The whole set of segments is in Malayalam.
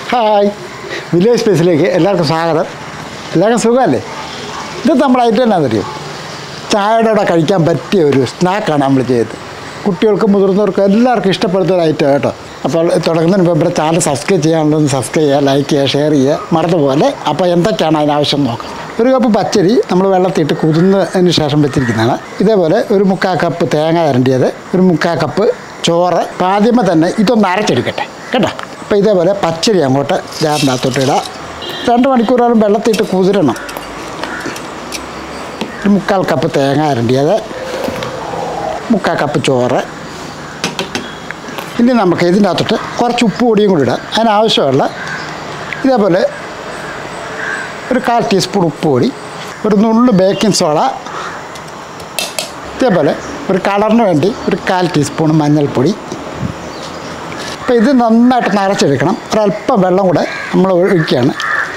ഹായ് വില്ലേജ് സ്പേസിലേക്ക് എല്ലാവർക്കും സ്വാഗതം എല്ലാവർക്കും സുഖമല്ലേ ഇത് നമ്മുടെ ഐറ്റം എന്നാണെന്നറിയോ ചായയുടെ കൂടെ കഴിക്കാൻ പറ്റിയ ഒരു സ്നാക്കാണ് നമ്മൾ ചെയ്തത് കുട്ടികൾക്കും മുതിർന്നവർക്കും എല്ലാവർക്കും ഇഷ്ടപ്പെടുന്ന ഒരു ഐറ്റം കേട്ടോ അപ്പോൾ തുടങ്ങുന്നതിന് മുമ്പ് ഇവിടെ ചാനൽ സബ്സ്ക്രൈബ് ചെയ്യാനുള്ളത് സബ്സ്ക്രൈബ് ചെയ്യുക ലൈക്ക് ചെയ്യുക ഷെയർ ചെയ്യുക മറന്നുപോലെ അപ്പോൾ എന്തൊക്കെയാണ് അതിനാവശ്യം നോക്കാം ഒരു കപ്പ് പച്ചരി നമ്മൾ വെള്ളത്തിയിട്ട് കുതിർന്നതിന് ശേഷം വെച്ചിരിക്കുന്നതാണ് ഇതേപോലെ ഒരു മുക്കാൽ കപ്പ് തേങ്ങ തരണ്ടിയത് ഒരു മുക്കാൽ കപ്പ് ചോറ് അപ്പോൾ ആദ്യമേ തന്നെ ഇതൊന്ന് അരച്ചെടുക്കട്ടെ കേട്ടോ അപ്പോൾ ഇതേപോലെ പച്ചരി അങ്ങോട്ട് ജാറിൻ്റെ അകത്തോട്ട് ഇടാം രണ്ട് മണിക്കൂറോളം വെള്ളത്തിയിട്ട് കുതിരണം ഒരു മുക്കാൽ കപ്പ് തേങ്ങ അരണ്ടിയത് മുക്കാൽ കപ്പ് ചോറ് ഇനി നമുക്ക് ഇതിൻ്റെ അകത്തോട്ട് കുറച്ച് ഉപ്പ് പൊടിയും കൂടി ഇടാം അതിനാവശ്യമുള്ള ഇതേപോലെ ഒരു കാൽ ടീസ്പൂൺ ഉപ്പ് പൊടി ഒരു നുള്ളു ബേക്കിംഗ് സോഡ ഇതേപോലെ ഒരു കളറിന് വേണ്ടി ഒരു കാൽ ടീസ്പൂൺ മഞ്ഞൾപ്പൊടി അപ്പോൾ ഇത് നന്നായിട്ട് നരച്ചെടുക്കണം ഒരല്പം വെള്ളം കൂടെ നമ്മൾ ഒഴിക്കുകയാണ്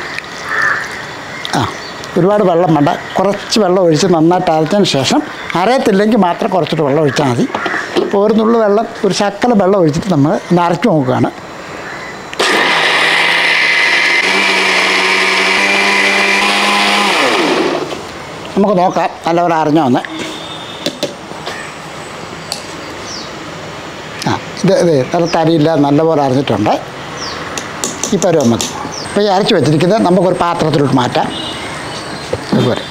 ആ ഒരുപാട് വെള്ളം വേണ്ട കുറച്ച് വെള്ളം ഒഴിച്ച് നന്നായിട്ട് അരച്ചതിന് ശേഷം അരയത്തില്ലെങ്കിൽ മാത്രം കുറച്ചിട്ട് വെള്ളം ഒഴിച്ചാൽ മതി അപ്പോൾ ഒരു നുള്ളു വെള്ളം ഒരു ശക്കല വെള്ളം ഒഴിച്ചിട്ട് നമ്മൾ നരച്ച് നോക്കുകയാണ് നമുക്ക് നോക്കാം നല്ലപോലെ അറിഞ്ഞോ ഒന്ന് ആ ഇത് ഇത് നല്ല തരിയില്ല നല്ലപോലെ അറിഞ്ഞിട്ടുണ്ട് ഈ പരുവം മതി അപ്പോൾ ഈ അരച്ച് വെച്ചിരിക്കുന്നത് നമുക്കൊരു പാത്രത്തിലോട്ട് മാറ്റാം അതുപോലെ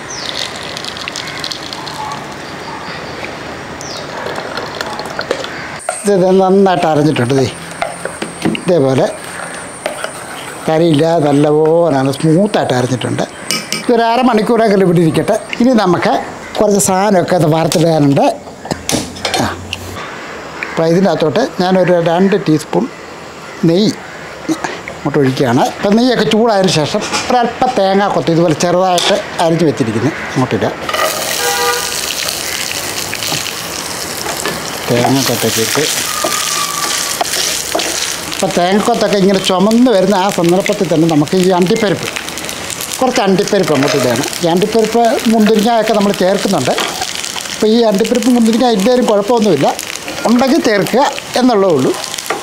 ഇത് ഇത് നന്നായിട്ട് അരഞ്ഞിട്ടുണ്ട് ദേ ഇതേപോലെ കരിയില്ലാതെ നല്ലപോലെ സ്മൂത്തായിട്ട് അരഞ്ഞിട്ടുണ്ട് ഇതൊരു അരമണിക്കൂറൊക്കെ ഇവിടെ ഇരിക്കട്ടെ ഇനി നമുക്ക് കുറച്ച് സാധനമൊക്കെ അത് വറുത്തിടാനുണ്ട് ആ അപ്പോൾ ഇതിനകത്തോട്ട് ഞാനൊരു രണ്ട് ടീസ്പൂൺ നെയ്യ് അങ്ങോട്ട് ഒഴിക്കുകയാണ് അപ്പം നെയ്യൊക്കെ ചൂടായതിനു ശേഷം ഒരല്പം തേങ്ങ കൊത്തി ഇതുപോലെ ചെറുതായിട്ട് അരിഞ്ഞ് വെച്ചിരിക്കുന്നു അങ്ങോട്ടിടുക തേങ്ങ കൊത്തൊക്കെ ഇട്ട് അപ്പോൾ തേങ്ങക്കൊത്തൊക്കെ ഇങ്ങനെ ചുമന്ന് വരുന്ന ആ സന്ദർഭത്തിൽ തന്നെ നമുക്ക് ഈ അണ്ടിപ്പരിപ്പ് കുറച്ച് അണ്ടിപ്പരിപ്പ് അങ്ങോട്ട് ഇടുകയാണ് ഈ അണ്ടിപ്പരിപ്പ് മുന്തിരിങ്ങയൊക്കെ നമ്മൾ ചേർക്കുന്നുണ്ട് അപ്പോൾ ഈ അണ്ടിപ്പരിപ്പ് മുന്തിരിങ്ങ ഇല്ലേലും കുഴപ്പമൊന്നുമില്ല ഉണ്ടെങ്കിൽ ചേർക്കുക എന്നുള്ളേ ഉള്ളൂ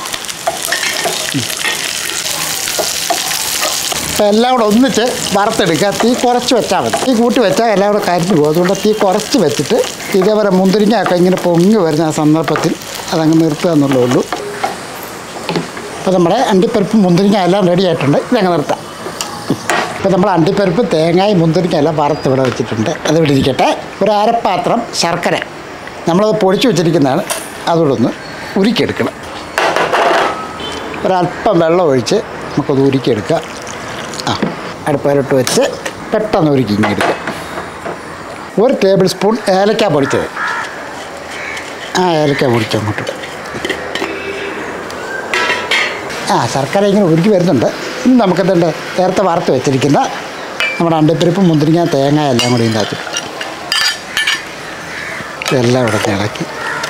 അപ്പോൾ എല്ലാം കൂടെ ഒന്നിച്ച് വറുത്തെടുക്കുക തീ കുറച്ച് വെച്ചാൽ മതി തീ കൂട്ടി വെച്ചാൽ എല്ലാം കൂടെ കരിഞ്ഞു പോകും അതുകൊണ്ട് തീ കുറച്ച് വെച്ചിട്ട് ഇതേപോലെ മുന്തിരിങ്ങയൊക്കെ ഇങ്ങനെ പൊങ്ങി വരുന്ന ആ സന്ദർഭത്തിൽ അതങ്ങ് നിർത്തുക എന്നുള്ളേ ഉള്ളൂ അപ്പോൾ നമ്മുടെ അണ്ടിപ്പരിപ്പ് മുന്തിരിങ്ങ എല്ലാം റെഡി ആയിട്ടുണ്ട് ഇതങ്ങ് നിർത്താം ഇപ്പോൾ നമ്മൾ അണ്ടിപ്പരിപ്പ് തേങ്ങയും മുന്തിരിങ്ങ എല്ലാം വറുത്ത് ഇവിടെ വെച്ചിട്ടുണ്ട് അത് ഇവിടെ ഇരിക്കട്ടെ ഒരു അരപ്പാത്രം ശർക്കര നമ്മളത് പൊടിച്ച് വെച്ചിരിക്കുന്നതാണ് അതുകൂടെ ഒന്ന് ഉരുക്കിയെടുക്കണം ഒരല്പം വെള്ളം ഒഴിച്ച് നമുക്കത് ഉരുക്കിയെടുക്കാം ആ അടുപ്പയിലോട്ട് വെച്ച് പെട്ടെന്ന് ഉരുക്കി ഇങ്ങനെ എടുക്കാം ഒരു ടേബിൾ സ്പൂൺ ഏലക്ക പൊടിച്ചത് ആ ഏലക്ക പൊടിച്ച് അങ്ങോട്ട് ഇടാം ആ ശർക്കര ഇങ്ങനെ ഉരുക്കി വരുന്നുണ്ട് ഇനി നമുക്കെന്തുണ്ട് നേരത്തെ വറുത്ത് വെച്ചിരിക്കുന്ന നമ്മുടെ അണ്ടിപ്പരിപ്പ് മുന്തിരിങ്ങ തേങ്ങ എല്ലാം കൂടി ഇതിൻ്റെ അകത്ത് ഇതെല്ലാം ഇവിടെ ഒന്ന് ഇളക്കി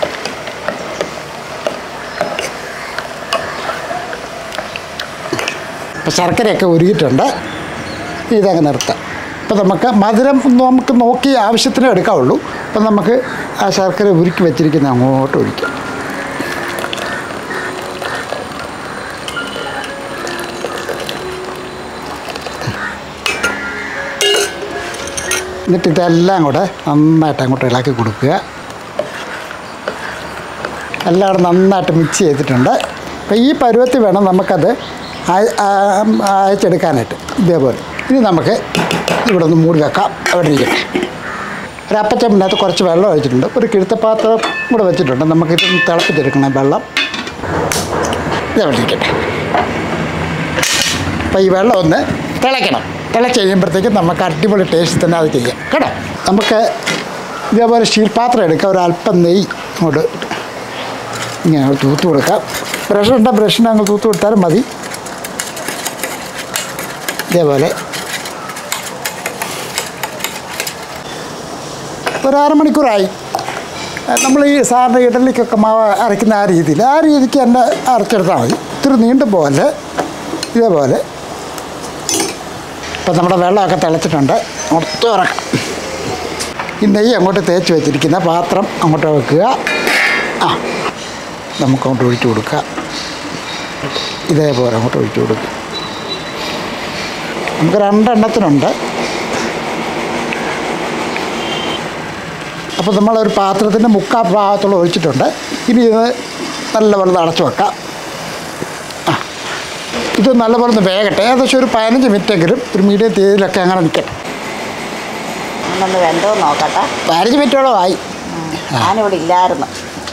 അപ്പോൾ ശർക്കരയൊക്കെ ഉരുകിയിട്ടുണ്ട് ഇതങ്ങ് നിർത്താം അപ്പോൾ നമുക്ക് മധുരം നമുക്ക് നോക്കി ആവശ്യത്തിന് എടുക്കാവുള്ളൂ അപ്പം നമുക്ക് ആ ശർക്കര ഉരുക്കി വെച്ചിരിക്കുന്ന അങ്ങോട്ട് ഒഴിക്കാം എന്നിട്ട് ഇതെല്ലാം കൂടെ നന്നായിട്ട് അങ്ങോട്ട് ഇളക്കി കൊടുക്കുക എല്ലാം കൂടെ നന്നായിട്ട് മിക്സ് ചെയ്തിട്ടുണ്ട് അപ്പോൾ ഈ പരുവത്തിൽ വേണം നമുക്കത് അയ- ആ- അയച്ചെടുക്കാനായിട്ട് ഇതേപോലെ ഇനി നമുക്ക് ഇവിടെ ഒന്ന് മൂടി വെക്കാം അവിടെ ഇരിക്കട്ടെ ഒരു അപ്പച്ചമ്പിനകത്ത് കുറച്ച് വെള്ളം ഒഴിച്ചിട്ടുണ്ട് ഒരു കിഴുത്തപ്പാത്രം കൂടെ വെച്ചിട്ടുണ്ട് നമുക്കിത് തിളപ്പിച്ചെടുക്കണം വെള്ളം ഇതവിടെ ഇരിക്കട്ടെ അപ്പോൾ ഈ വെള്ളം ഒന്ന് തിളയ്ക്കണം തിളച്ച് കഴിയുമ്പോഴത്തേക്കും നമുക്ക് അടിപൊളി ടേസ്റ്റ് തന്നെ അത് ചെയ്യാം കേട്ടോ നമുക്ക് ഇതേപോലെ സ്റ്റീൽ പാത്രം എടുക്കാം ഒരു അല്പം നെയ്യ് അങ്ങോട്ട് ഇങ്ങനെ അങ്ങ് തൂത്ത് കൊടുക്കാം ബ്രഷ് ഉണ്ട ബ്രഷിന് അങ്ങ് തൂത്ത് കൊടുത്താലും മതി ഇതേപോലെ ഒരു അരമണിക്കൂറായി നമ്മൾ ഈ സാറിൻ്റെ ഇഡലിക്കൊക്കെ മാവ് അരയ്ക്കുന്ന ആ രീതിയിൽ ആ രീതിക്ക് തന്നെ അരച്ചെടുത്താൽ മതി ഇത്തിരി നീണ്ടു പോലെ ഇതേപോലെ ഇപ്പം നമ്മുടെ വെള്ളമൊക്കെ തിളച്ചിട്ടുണ്ട് മൊത്തം ഇറക്കാം ഈ നെയ്യ് അങ്ങോട്ട് തേച്ച് വെച്ചിരിക്കുന്ന പാത്രം അങ്ങോട്ട് വെക്കുക ആ നമുക്കങ്ങോട്ട് ഒഴിച്ചു കൊടുക്കുക ഇതേപോലെ അങ്ങോട്ട് ഒഴിച്ചു കൊടുക്കും നമുക്ക് രണ്ടെണ്ണത്തിനുണ്ട് അപ്പോൾ നമ്മളൊരു പാത്രത്തിൻ്റെ മുക്കാ ഭാഗത്തോളം ഒഴിച്ചിട്ടുണ്ട് ഇനി ഇത് നല്ലപോലെ അടച്ചു വെക്കാം ആ. ഇത് നല്ലപോലെ ഒന്ന് വേകട്ടെ ഏകദേശം ഒരു പതിനഞ്ച് മിനിറ്റെങ്കിലും ഒരു മീഡിയം തീയിലൊക്കെ അങ്ങനെ നിൽക്കട്ടെ ഒന്നൊന്ന് വെന്തോ നോക്കട്ടെ പതിനഞ്ച് മിനിറ്റോളം ആയി ഞാനിവിടെ ഇല്ലായിരുന്നു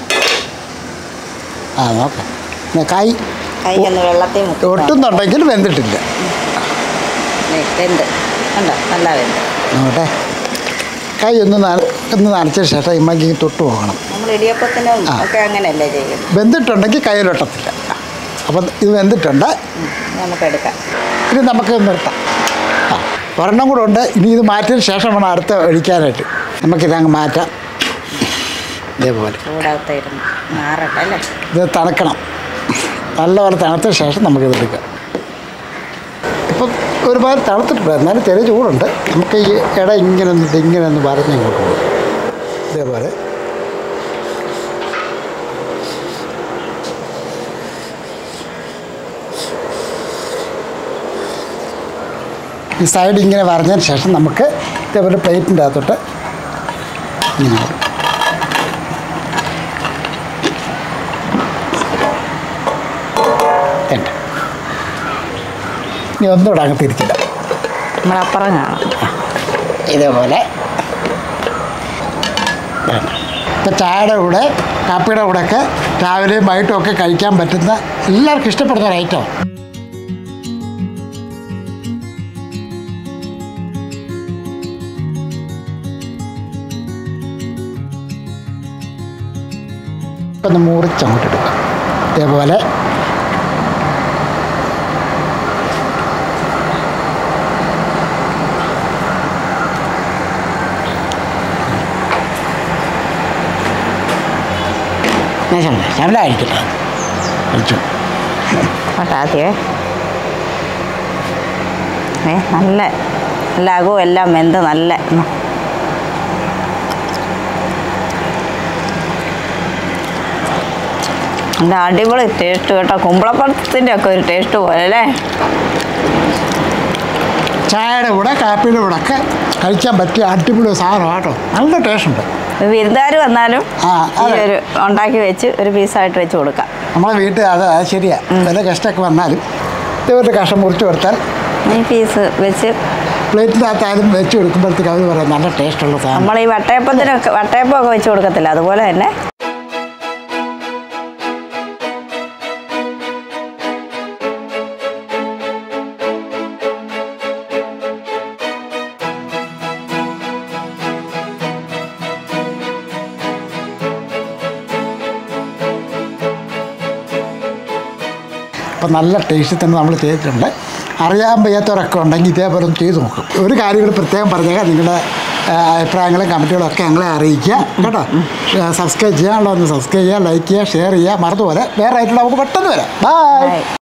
ആ നോക്കാം എന്നാ കായ് കൈ ഒന്ന് വെള്ളത്തിൽ മുക്കി ഒട്ടുന്നുണ്ടെങ്കിൽ വെന്തിട്ടില്ല വെന്ത് ഉണ്ടോ നല്ല വെന്ത് നോക്കട്ടെ കൈ ഒന്ന് നന ഒന്ന് നനച്ച ശേഷം ഇമ്മക്ക് തൊട്ട് പോകണം നമ്മൾ ഇടിയപ്പത്തിനും ആ. ഒക്കെ അങ്ങനെയല്ലേ ചെയ്യുന്നത് വെന്തിട്ടുണ്ടെങ്കിൽ കയ്യിലൊട്ടത്തില്ല അപ്പം ഇത് വെന്തിട്ടുണ്ട് ഉം, നമുക്ക് എടുക്കാം ഇനി നമുക്ക് നിർത്താം ആ ഒരെണ്ണം കൂടെ ഉണ്ട് ഇനി ഇത് മാറ്റിയതിന് ശേഷം വേണം അടുത്ത ഒഴിക്കാനായിട്ട് നമുക്കിതങ്ങ് മാറ്റാം ഇതേപോലെ ചൂടാകത്തായിരുന്നു മാറട്ടെ അല്ലേ ഇത് തണുക്കണം നല്ലപോലെ തണുത്ത ശേഷം നമുക്കിത് എടുക്കാം ഇപ്പം ഒരുപാട് തണുത്തിട്ടുണ്ട് എന്നാലും ചെറിയ ചൂടുണ്ട് നമുക്ക് ഈ ഇട ഇങ്ങനെ ഒന്ന് ഇത് ഇങ്ങനെ ഒന്ന് വരഞ്ഞ് ഇങ്ങോട്ട് പോകും ഇതേപോലെ ഈ സൈഡ് ഇങ്ങനെ വരഞ്ഞതിന് ശേഷം നമുക്ക് ഇതേപോലെ പ്ലേറ്റിൻ്റെ അകത്തോട്ട് ഇങ്ങനെ ഇടും. ഉണ്ട് ഇനി ഒന്നുകൂടെ അങ്ങ് തിരിച്ചില്ല നമ്മളപ്പുറം കാണാം ഇതേപോലെ ഇപ്പം ചായയുടെ കൂടെ കാപ്പിയുടെ കൂടെയൊക്കെ രാവിലെയും വൈകിട്ടും ഒക്കെ കഴിക്കാൻ പറ്റുന്ന എല്ലാവർക്കും ഇഷ്ടപ്പെടുന്ന ഒരു ഐറ്റം ഇപ്പം ഒന്ന് മുറിച്ചങ്ങോട്ട് എടുക്കാം ഇതേപോലെ ശമലായിരിക്കട്ടെ കഴിച്ചു കേട്ടോ ആദ്യമേ ഏ നല്ല ലഘു എല്ലാം വെന്ത് നല്ല ഉം. നല്ല അടിപൊളി ടേസ്റ്റ് കേട്ടോ കുമ്പളപ്പഴത്തിൻ്റെ ഒക്കെ ഒരു ടേസ്റ്റ് പോലെ അല്ലേ ചായയുടെ കൂടെ കാപ്പിയുടെ കൂടെ ഒക്കെ കഴിക്കാൻ പറ്റിയ അടിപൊളി സാധനം കേട്ടോ നല്ല ടേസ്റ്റ് ഉണ്ട് വിരുന്നുകാർ വന്നാലും ആ, ഈ അതെ. ഒരു ഉണ്ടാക്കി വെച്ച് ഒരു പീസായിട്ട് വെച്ച് കൊടുക്കാം നമ്മളെ വീട്ടിൽ അത് അത് ശരിയാ വല്ല ഗസ്റ്റൊക്കെ വന്നാലും ഇതേപോലെ കഷ്ണം മുറിച്ച് കൊടുത്താൽ ഈ പീസ് വെച്ച് പ്ലേറ്റിൻ്റെ അകത്തായാലും വെച്ച് കൊടുക്കുമ്പോഴത്തേക്ക് അവർ പറയാം നല്ല ടേസ്റ്റുള്ള സാധനം നമ്മൾ ഈ വട്ടയപ്പത്തിനൊക്കെ വട്ടയപ്പമൊക്കെ വെച്ച് കൊടുക്കത്തില്ല അതുപോലെ തന്നെ അപ്പം നല്ല ടേസ്റ്റിൽ തന്നെ നമ്മൾ ചെയ്തിട്ടുണ്ട് അറിയാൻ വയ്യാത്തവരൊക്കെ ഉണ്ടെങ്കിൽ ഇതേപോലെ ഒന്ന് ചെയ്ത് നോക്കും ഒരു കാര്യങ്ങൾ പ്രത്യേകം പറഞ്ഞേക്കാം നിങ്ങളുടെ ആ, അഭിപ്രായങ്ങളും കമൻറ്റുകളും ഒക്കെ ഞങ്ങളെ അറിയിക്കുക കേട്ടോ സബ്സ്ക്രൈബ് ചെയ്യാനുള്ളതൊന്ന് സബ്സ്ക്രൈബ് ചെയ്യുക ലൈക്ക് ചെയ്യുക ഷെയർ ചെയ്യുക മറന്നുപോലെ വേറെ ആയിട്ടുള്ള നമുക്ക് പെട്ടെന്ന് വരാം ബൈ Bye.